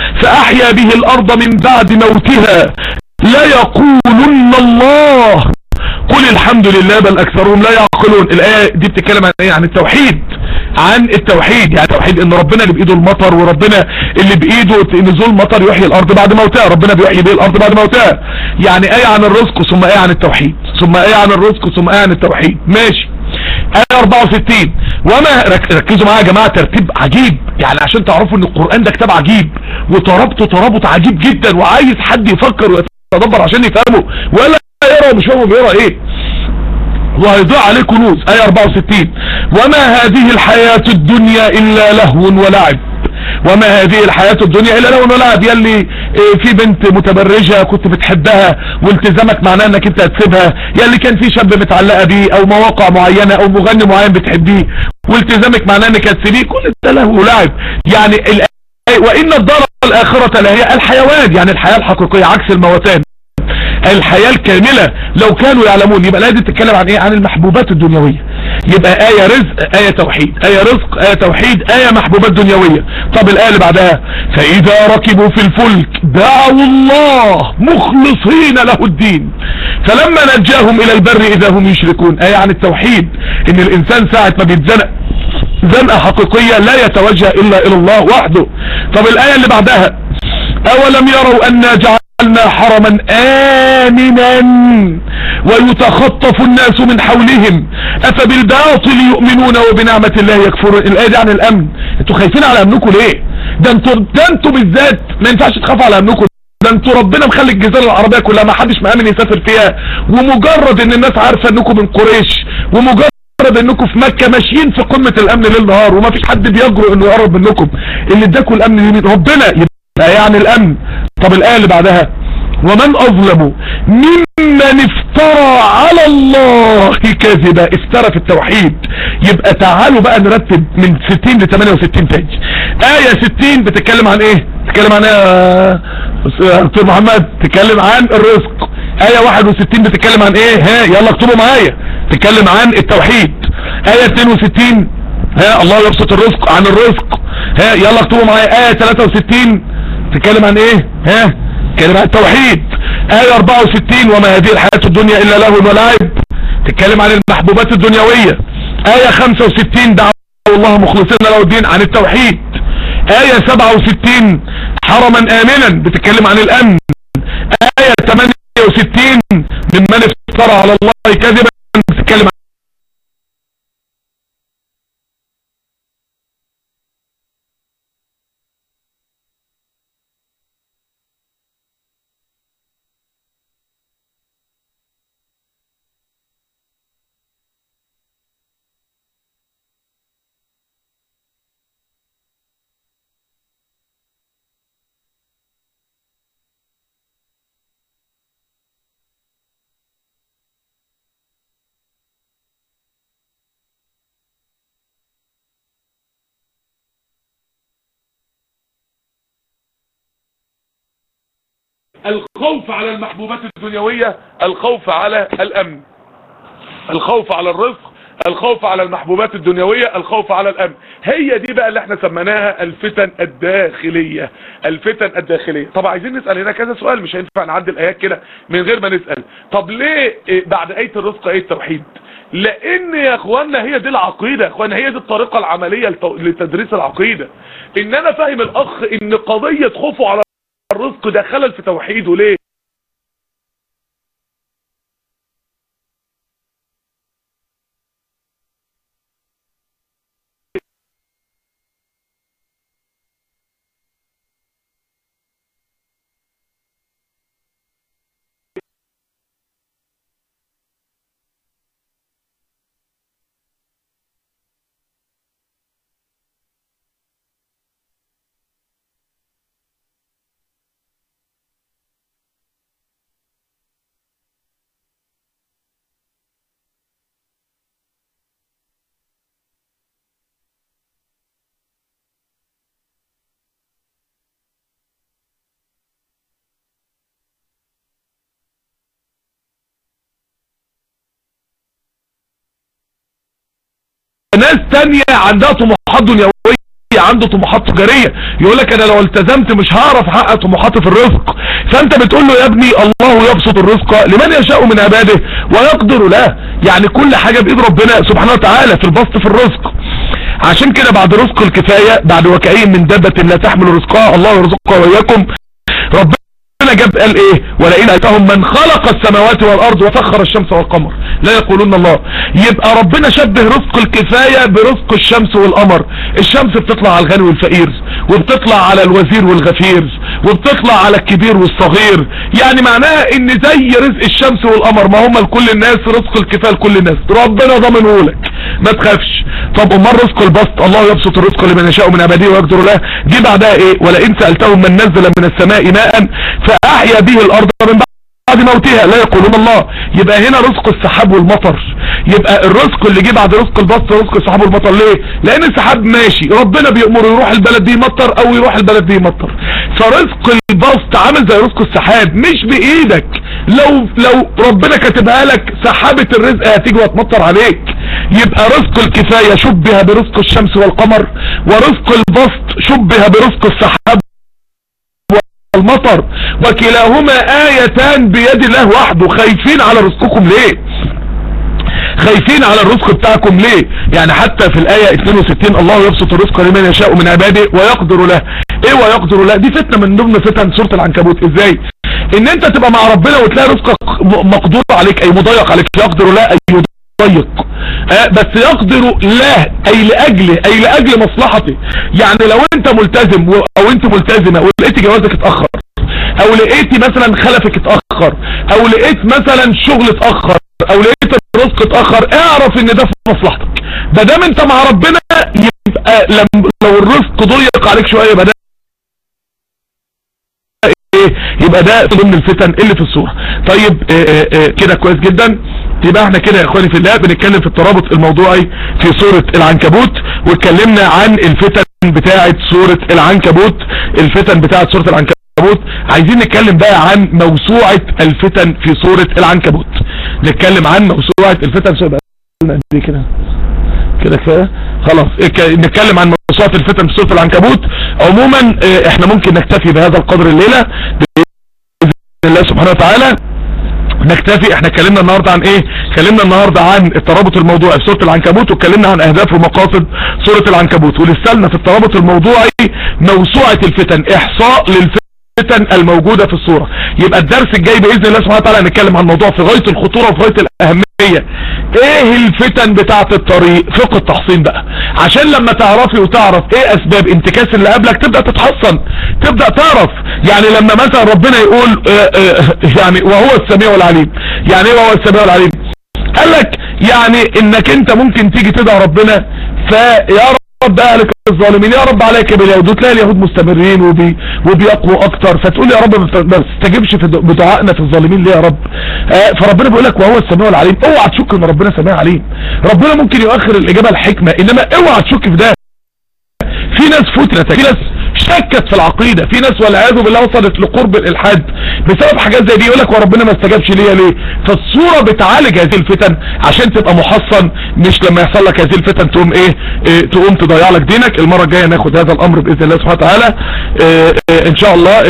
فأحيا به الأرض من بعد موتها لا يقولن الله قل الحمد لله بل أكثرهم لا يعقلون الآية دي بتتكلم عن ايه عن التوحيد عن التوحيد يعني توحيد ان ربنا اللي بايده المطر وربنا اللي بايده نزول مطر يحيي الارض بعد موتها ربنا بيحيي به الارض بعد موتها يعني ايه عن الرزق ثم ايه عن التوحيد ثم ايه عن الرزق ثم ايه عن التوحيد ماشي آية 64 وما ركزوا معايا يا جماعة ترتيب عجيب يعني عشان تعرفوا ان القرآن ده كتاب عجيب وتربطه ترابط عجيب جدا وعايز حد يفكر ويتدبر عشان يفهمه ولا يقرا ومش فاهمه بيقرا ايه وهيضيع عليه كنوز آية 64 وما هذه الحياة الدنيا إلا لهو ولعب وما هذه الحياة الدنيا إلا لهو ولعب يلي في بنت متبرجة كنت بتحبها والتزامك معناه انك انت هتسيبها يلي كان في شاب متعلقة بيه او مواقع معينة او مغني معين بتحبيه والتزامك معناه انك هتسيبيه كل ده لهو ولعب يعني وإن الدار الآخرة لهي الحيوان يعني الحياة الحقيقية عكس الموتان الحياة الكاملة لو كانوا يعلمون يبقى لازم تتكلم عن ايه عن المحبوبات الدنيوية يبقى آية رزق آية توحيد آية رزق آية توحيد آية محبوبات دنيوية طب الآية اللي بعدها فإذا ركبوا في الفلك دعوا الله مخلصين له الدين فلما نجاهم إلى البر إذا هم يشركون آية عن التوحيد إن الإنسان ساعة ما بيتزنق زنقة حقيقية لا يتوجه إلا إلى الله وحده طب الآية اللي بعدها أولم يروا أنا جعلنا حرما آمنا ويتخطف الناس من حولهم أفبالباطل يؤمنون وبنعمة الله يكفرون الآية دي عن الأمن انتوا خايفين على أمنكم ليه ده انتوا ده انتوا بالذات ما ينفعش تخافوا على أمنكم ده انتوا ربنا مخلي الجزيرة العربية كلها ما حدش مآمن يسافر فيها ومجرد ان الناس عارفة انكم من قريش ومجرد مجرد انكم في مكة ماشيين في قمة الامن ليل نهار وما فيش حد بيجرؤ انه يقرب منكم اللي اداكوا الامن يمين ربنا يبقى يعني الامن طب الايه اللي بعدها ومن اظلم ممن افترى على الله كذبا افترى في التوحيد يبقى تعالوا بقى نرتب من 60 ل 68 تاني آية 60 بتتكلم عن ايه بتتكلم عن ايه يا دكتور محمد تتكلم عن الرزق آية 61 بتتكلم عن ايه ها يلا اكتبوا معايا تتكلم عن التوحيد آية 62 ها الله يبسط الرزق عن الرزق ها يلا اكتبوا معايا آية 63 تتكلم عن ايه ها تتكلم عن التوحيد آية 64 وما هذه الحياة الدنيا إلا لهو ولعب تتكلم عن المحبوبات الدنيوية آية 65 دعوا الله مخلصين له الدين عن التوحيد آية 67 حرما آمنا بتتكلم عن الأمن آية 68 ممن افترى على الله كذبا بتتكلم عن الخوف على المحبوبات الدنيوية الخوف على الامن الخوف على الرزق الخوف على المحبوبات الدنيوية الخوف على الامن هي دي بقى اللي احنا سميناها الفتن الداخلية الفتن الداخلية طب عايزين نسأل هنا كذا سؤال مش هينفع نعدي الايات كده من غير ما نسأل طب ليه بعد اية الرزق اية التوحيد لان يا اخوانا هي دي العقيدة يا اخوانا هي دي الطريقة العملية لتدريس العقيدة ان انا فاهم الاخ ان قضية خوفه على الرزق ده خلل في توحيده ليه ناس تانية عندها طموحات دنيوية عنده طموحات تجارية يقول لك انا لو التزمت مش هعرف احقق طموحاتي في الرزق فانت بتقول له يا ابني الله يبسط الرزق لمن يشاء من عباده ويقدر له يعني كل حاجة بايد ربنا سبحانه وتعالى في البسط في الرزق عشان كده بعد رزق الكفاية بعد وكأين من دابة لا تحمل رزقها الله يرزقها وإياكم ربنا جاب قال ايه ولئن اتاهم من خلق السماوات والارض وسخر الشمس والقمر لا يقولون الله يبقى ربنا شبه رزق الكفاية برزق الشمس والقمر الشمس بتطلع على الغني والفقير وبتطلع على الوزير والغفير وبتطلع على الكبير والصغير يعني معناها ان زي رزق الشمس والقمر ما هم لكل الناس رزق الكفاية لكل الناس ربنا ضمنه لك ما تخافش طب امال رزق البسط الله يبسط الرزق لمن يشاء من عباده ويقدر له دي بعدها ايه ولئن سألتهم من نزل من السماء ماء فاحيا به الارض من بعد موتها لا يقولون الله يبقى هنا رزق السحاب والمطر يبقى الرزق اللي جه بعد رزق البسط رزق السحاب والمطر ليه لان السحاب ماشي ربنا بيأمره يروح البلد دي يمطر او يروح البلد دي يمطر فرزق البسط عامل زي رزق السحاب مش بايدك لو لو ربنا كاتبها لك سحابة الرزق هتيجي وتمطر عليك يبقى رزق الكفاية شبه برزق الشمس والقمر ورزق البسط شبه برزق السحاب المطر وكلاهما آيتان بيد الله وحده خايفين على رزقكم ليه خايفين على الرزق بتاعكم ليه يعني حتى في الآية 62 الله يبسط الرزق لمن يشاء من عباده ويقدر له ايه ويقدر له دي فتنة من ضمن فتن سورة العنكبوت ازاي ان انت تبقى مع ربنا وتلاقي رزقك مقدور عليك اي مضيق عليك يقدر له اي يضيق آه بس يقدر له اي لاجله اي لاجل مصلحته يعني لو انت ملتزم او انت ملتزمة ولقيت جوازك اتأخر او لقيتي مثلا خلفك اتأخر او لقيت مثلا شغل اتأخر او لقيت الرزق اتأخر اعرف ان ده في مصلحتك ما دام انت مع ربنا يبقى لم لو الرزق ضيق عليك شوية يبقى ده ايه يبقى ده ضمن الفتن اللي في الصورة طيب اه اه كده كويس جدا يبقى احنا كده يا اخواني في الله بنتكلم في الترابط الموضوعي في سورة العنكبوت واتكلمنا عن الفتن بتاعة سورة العنكبوت الفتن بتاعة سورة العنكبوت عايزين نتكلم بقى عن موسوعة الفتن في سورة العنكبوت نتكلم عن موسوعة الفتن في سورة دي كده كده كده خلاص نتكلم عن موسوعة الفتن في سورة العنكبوت عموما احنا ممكن نكتفي بهذا القدر الليلة بإذن الله سبحانه وتعالى نكتفي احنا اتكلمنا النهاردة عن ايه اتكلمنا النهاردة عن الترابط الموضوعي في سورة العنكبوت واتكلمنا عن اهداف ومقاصد سورة العنكبوت ولسالنا في الترابط الموضوعي موسوعة الفتن احصاء للفتن الموجودة في الصورة يبقى الدرس الجاي بإذن الله سبحانه وتعالى هنتكلم عن موضوع في غاية الخطورة وفي غاية الأهمية ايه الفتن بتاعة الطريق فقه التحصين بقى عشان لما تعرفي وتعرف ايه اسباب انتكاس اللي قبلك تبدأ تتحصن تبدأ تعرف يعني لما مثلا ربنا يقول اه اه يعني وهو السميع العليم يعني ايه وهو السميع العليم قال لك يعني انك انت ممكن تيجي تدعى ربنا فيا رب اهلك الظالمين يا رب عليك باليهود وتلاقي اليهود مستمرين وبي وبيقووا اكتر فتقول يا رب ما تستجبش في بدعائنا في الظالمين ليه يا رب آه فربنا بيقول لك وهو السميع العليم اوعى تشك ان ربنا سميع عليم ربنا ممكن يؤخر الاجابه الحكمه انما اوعى تشك في ده في ناس فتنة في ناس شكت في العقيدة في ناس والعياذ بالله وصلت لقرب الالحاد بسبب حاجات زي دي يقول لك وربنا ما استجابش ليا ليه فالصورة بتعالج هذه الفتن عشان تبقى محصن مش لما يحصل لك هذه الفتن تقوم ايه, إيه تقوم تضيع لك دينك المرة الجاية ناخد هذا الامر باذن الله سبحانه وتعالى إيه إيه ان شاء الله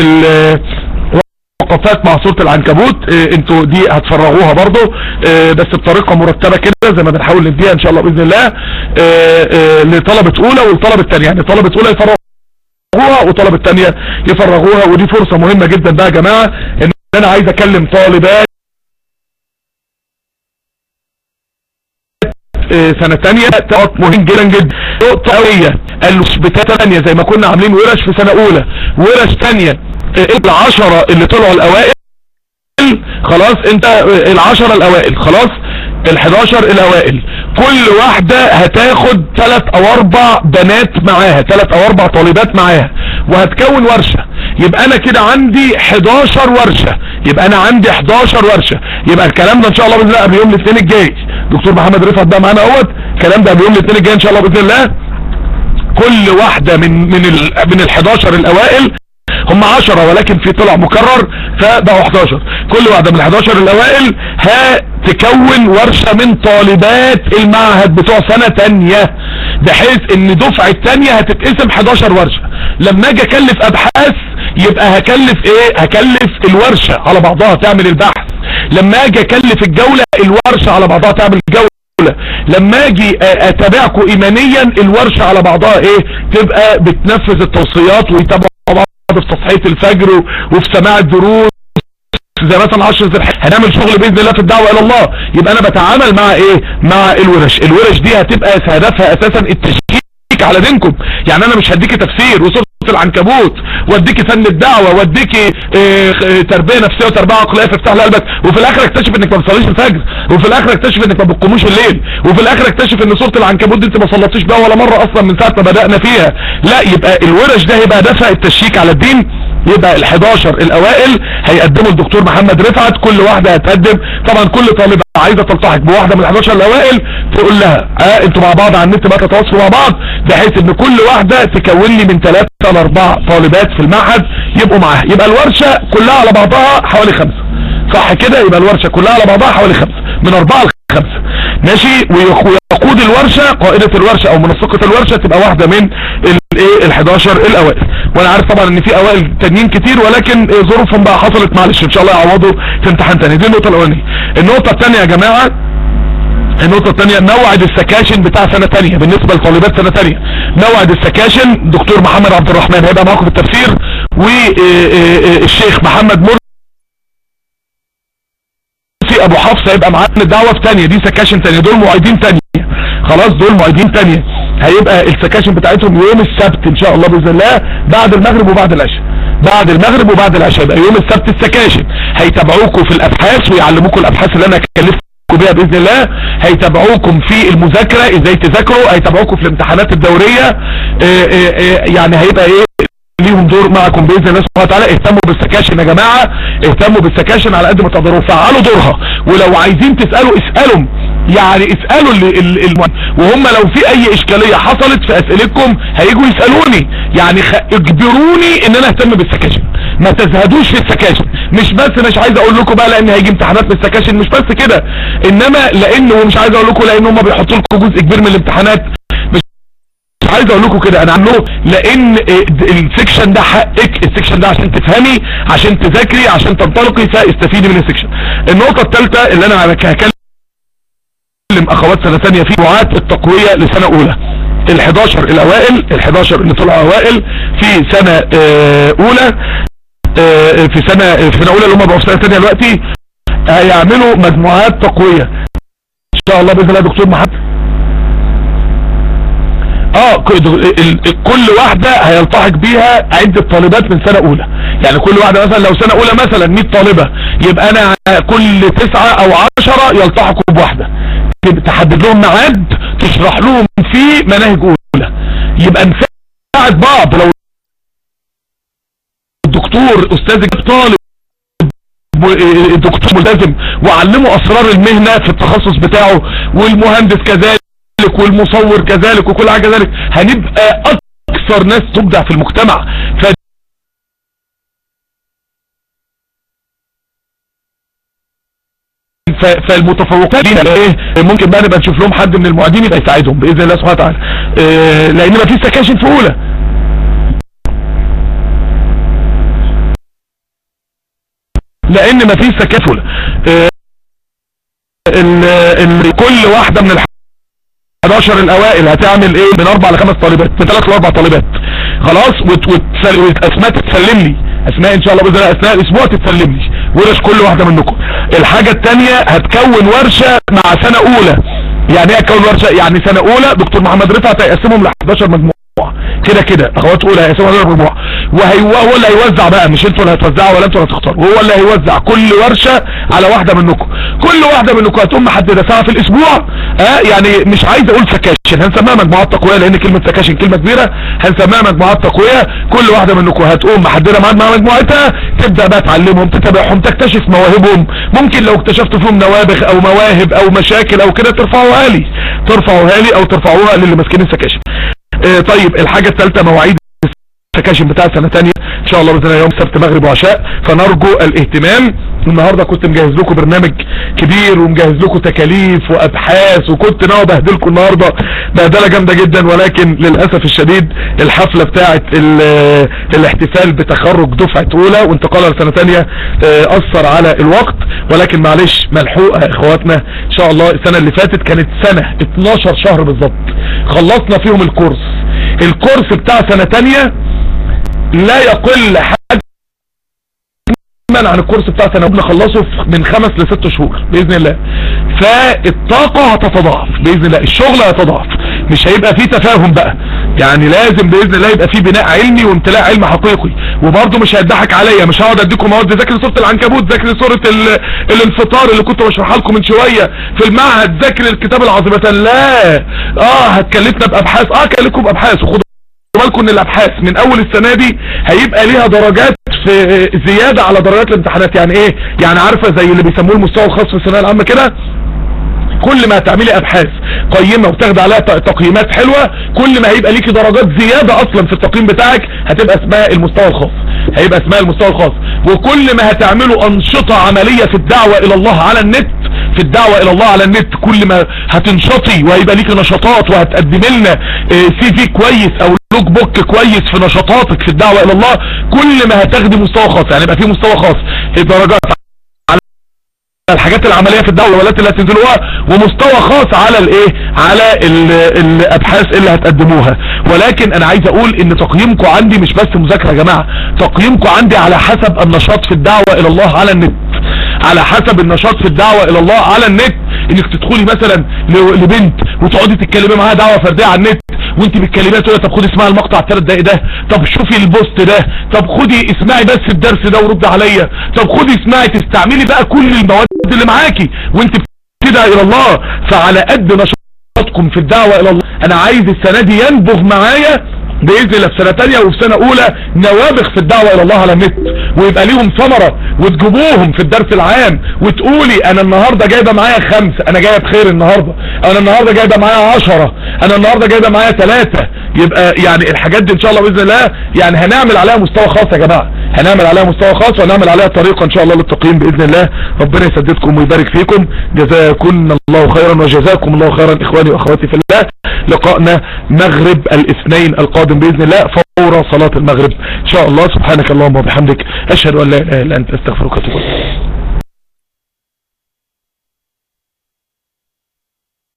وقفات مع صورة العنكبوت إيه انتوا دي هتفرغوها برضو إيه بس بطريقة مرتبة كده زي ما بنحاول نديها ان شاء الله باذن الله إيه لطلبة اولى والطلبة الثانيه يعني طلبة اولى يفرغوها وطلبة الثانيه يفرغوها ودي فرصة مهمة جدا بقى يا جماعة ان انا عايز اكلم طالبات سنة تانية تقط مهم جدا جدا نقطة قوية البتاع تانية زي ما كنا عاملين ورش في سنة اولى ورش تانية العشرة اللي طلعوا الاوائل خلاص انت العشرة الاوائل خلاص الحداشر الاوائل كل واحدة هتاخد ثلاث او اربع بنات معاها ثلاث او اربع طالبات معاها وهتكون ورشة يبقى انا كده عندي 11 ورشة يبقى انا عندي 11 ورشة يبقى الكلام ده ان شاء الله باذن الله قبل يوم الاثنين الجاي دكتور محمد رفعت بقى معانا اهوت الكلام ده قبل يوم الاثنين الجاي ان شاء الله باذن الله كل واحدة من من ال من ال 11 الاوائل هم 10 ولكن في طلع مكرر فبقوا 11 كل واحدة من ال 11 الاوائل هتكون ورشة من طالبات المعهد بتوع سنة تانية بحيث ان دفعة تانية هتتقسم 11 ورشة لما اجي اكلف ابحاث يبقى هكلف ايه هكلف الورشة على بعضها تعمل البحث لما اجي اكلف الجولة الورشة على بعضها تعمل الجولة لما اجي اتابعكم ايمانيا الورشة على بعضها ايه تبقى بتنفذ التوصيات ويتابعوا بعض في تصحية الفجر وفي سماع الدروس زي مثلا 10 ذي الحجه هنعمل شغل باذن الله في الدعوه الى الله يبقى انا بتعامل مع ايه مع الورش الورش دي هتبقى هدفها اساسا التشكيك على دينكم يعني انا مش هديكي تفسير وسوره العنكبوت واديكي فن الدعوه واديكي اه تربيه نفسيه وتربيه عقليه في افتح قلبك وفي الاخر اكتشف انك ما بتصليش الفجر وفي الاخر اكتشف انك ما بتقوموش الليل وفي الاخر اكتشف ان سوره العنكبوت دي انت ما صليتيش بها ولا مره اصلا من ساعه ما بدانا فيها لا يبقى الورش ده هيبقى هدفها التشكيك على الدين يبقى ال11 الاوائل هيقدموا الدكتور محمد رفعت كل واحدة هتقدم طبعا كل طالبة عايزة تلتحق بواحدة من ال11 الاوائل تقول لها اه انتوا مع بعض على النت بقى تتواصلوا مع بعض بحيث ان كل واحدة تكون لي من 3 ل 4 طالبات في المعهد يبقوا معاها يبقى الورشة كلها على بعضها حوالي خمسة صح كده يبقى الورشة كلها على بعضها حوالي خمسة من 4 ل 5 ماشي ويقود الورشة قائدة الورشة او منسقة الورشة تبقى واحدة من الايه ال11 الاوائل وانا عارف طبعا ان في اوائل تانيين كتير ولكن ظروفهم بقى حصلت معلش ان شاء الله يعوضوا في امتحان تاني دي النقطة الاولانية النقطة الثانية يا جماعة النقطة الثانية موعد السكاشن بتاع سنة تانية بالنسبة لطالبات سنة تانية موعد السكاشن دكتور محمد عبد الرحمن هيبقى معاكم في التفسير والشيخ محمد مرسي ابو حفص هيبقى معانا الدعوة في تانية دي سكاشن تانية دول معيدين تانية خلاص دول معيدين تانية هيبقى السكاشن بتاعتهم يوم السبت ان شاء الله باذن الله بعد المغرب وبعد العشاء بعد المغرب وبعد العشاء يبقى يوم السبت السكاشن هيتابعوكم في الابحاث ويعلموكم الابحاث اللي انا كلفتكم بيها باذن الله هيتابعوكم في المذاكره ازاي تذاكروا هيتابعوكم في الامتحانات الدوريه اه اه اه يعني هيبقى ايه ليهم دور معكم باذن الله سبحانه وتعالى اهتموا بالسكاشن يا جماعه اهتموا بالسكاشن على قد ما تقدروا فعلوا دورها ولو عايزين تسالوا اسالوا يعني اسالوا اللي ال ال وهم لو في اي اشكاليه حصلت في اسئلتكم هيجوا يسالوني يعني خ... اجبروني ان انا اهتم بالسكاشن ما تزهدوش في السكاشن مش بس مش عايز اقول لكم بقى لان هيجي امتحانات في السكاشن مش بس كده انما لان ومش عايز اقول لكم لان هم بيحطوا لكم جزء كبير من الامتحانات مش عايز اقول لكم كده انا عامله لان السكشن ده حقك السكشن ده عشان تفهمي عشان تذاكري عشان تنطلقي فاستفيدي من السكشن النقطه الثالثه اللي انا هكلم اخوات سنه ثانيه في وعات التقويه لسنه اولى ال11 الاوائل ال11 اللي طلعوا اوائل في سنه اه اولى اه في سنه في سنه اولى اللي هم بقوا في سنه ثانيه دلوقتي هيعملوا مجموعات تقويه ان شاء الله باذن الله دكتور محمد اه كل واحدة هيلتحق بيها عدة طالبات من سنة اولى يعني كل واحدة مثلا لو سنة اولى مثلا 100 طالبة يبقى انا كل تسعة او عشرة يلتحقوا بواحدة تحدد لهم ميعاد تشرح لهم فيه مناهج اولى يبقى نساعد بعض لو الدكتور استاذ طالب دكتور ملتزم وعلمه اسرار المهنة في التخصص بتاعه والمهندس كذلك والمصور كذلك وكل حاجة كذلك هنبقى اكثر ناس تبدع في المجتمع ف فالمتفوقين لينا ايه ممكن بقى نبقى نشوف لهم حد من المعيدين يبقى يساعدهم باذن الله سبحانه وتعالى إيه لان ما فيش سكاشن في اولى لان ما فيش سكاشن في اولى إيه كل واحده من الح 11 الاوائل هتعمل ايه من اربع لخمس طالبات من ثلاث لاربع طالبات خلاص واسماء تتسلم لي اسماء ان شاء الله باذن الله اثناء الاسبوع تتسلم لي ورش كل واحده منكم الحاجه الثانيه هتكون ورشه مع سنه اولى يعني ايه هتكون ورشه يعني سنه اولى دكتور محمد رفعت هيقسمهم ل 11 مجموعه كده كده اخوات اولى هيقسموا 11 مجموعه وهو اللي هيوزع بقى مش انتوا اللي هتوزعوا ولا انتوا اللي هتختاروا هو اللي هيوزع كل ورشه على واحده منكم كل واحده منكم هتقوم محدده ساعه في الاسبوع اه يعني مش عايز اقول سكاشن هنسميها مجموعات تقويه لان كلمه سكاشن كلمه كبيره هنسميها مجموعات تقويه كل واحده منكم هتقوم محدده ميعاد مع مجموعتها تبدا بقى تعلمهم تتابعهم تكتشف مواهبهم ممكن لو اكتشفت فيهم نوابغ او مواهب او مشاكل او كده ترفعوها لي ترفعوها لي او ترفعوها للي ماسكين السكاشن اه طيب الحاجه الثالثه مواعيد السكاشن بتاع سنه ثانيه شاء الله باذن الله يوم سبت مغرب وعشاء فنرجو الاهتمام النهارده كنت مجهز لكم برنامج كبير ومجهز لكم تكاليف وابحاث وكنت ناوي ابهدلكم النهارده بهدله جامده جدا ولكن للاسف الشديد الحفله بتاعه الاحتفال بتخرج دفعه اولى وانتقالها لسنه ثانيه اثر على الوقت ولكن معلش ملحوقه يا اخواتنا ان شاء الله السنه اللي فاتت كانت سنه 12 شهر بالظبط خلصنا فيهم الكورس الكورس بتاع سنه ثانيه لا يقل حجما عن الكورس بتاع سنة نخلصه من خمس لست شهور بإذن الله فالطاقة هتتضاعف بإذن الله الشغل هيتضاعف مش هيبقى فيه تفاهم بقى يعني لازم بإذن الله يبقى فيه بناء علمي وامتلاء علم حقيقي وبرضه مش هيضحك عليا مش هقعد اديكم مواد ذاكر سورة العنكبوت ذاكر سورة الانفطار اللي كنت بشرحها لكم من شوية في المعهد ذاكر الكتاب العظيمة لا اه هتكلفنا بابحاث اه هكلفكم بابحاث وخدوا بالكم ان الابحاث من اول السنة دي هيبقى ليها درجات في زيادة على درجات الامتحانات يعني ايه يعني عارفة زي اللي بيسموه المستوى الخاص في الثانويه العامة كده كل ما هتعملي ابحاث قيمة وتاخد عليها تقييمات حلوة كل ما هيبقى ليكي درجات زيادة اصلا في التقييم بتاعك هتبقى اسمها المستوى الخاص هيبقى اسمها المستوى الخاص وكل ما هتعملوا انشطة عملية في الدعوة الى الله على النت في الدعوة الى الله على النت كل ما هتنشطي وهيبقى ليكي نشاطات وهتقدمي لنا سي في كويس او لوك بوك كويس في نشاطاتك في الدعوة الى الله كل ما هتاخدي مستوى خاص يعني يبقى في مستوى خاص الدرجات على الحاجات العملية في الدعوة الولات اللي هتنزلوها ومستوى خاص على الايه على ال الابحاث اللي هتقدموها ولكن انا عايز اقول ان تقييمكم عندي مش بس مذاكرة يا جماعة تقييمكم عندي على حسب النشاط في الدعوة الى الله على النت على حسب النشاط في الدعوة الى الله على النت انك تدخلي مثلا لبنت وتقعدي تتكلمي معاها دعوة فردية على النت وانت بتكلميها تقولي طب خدي اسمعي المقطع الثلاث دقايق ده طب شوفي البوست ده طب خدي اسمعي بس الدرس ده ورد عليا طب خدي اسمعي تستعملي بقى كل المواد اللي معاكي وانت بتدعي الى الله فعلى قد نشاطكم في الدعوة الى الله انا عايز السنة دي ينبغ معايا باذن الله في سنه ثانيه وفي سنه اولى نوابغ في الدعوه الى الله على النت ويبقى ليهم ثمره وتجيبوهم في الدرس العام وتقولي انا النهارده جايبه معايا خمسه انا جايب خير النهارده انا النهارده جايبه معايا عشرة انا النهارده جايبه معايا ثلاثه يبقى يعني الحاجات دي ان شاء الله باذن الله يعني هنعمل عليها مستوى خاص يا جماعه هنعمل عليها مستوى خاص وهنعمل عليها طريقه ان شاء الله للتقييم باذن الله ربنا يسددكم ويبارك فيكم جزاكم الله خيرا وجزاكم الله خيرا اخواني واخواتي في الله لقائنا مغرب الاثنين القادم باذن الله فور صلاة المغرب ان شاء الله سبحانك اللهم وبحمدك اشهد ان لا اله الا انت استغفرك واتوب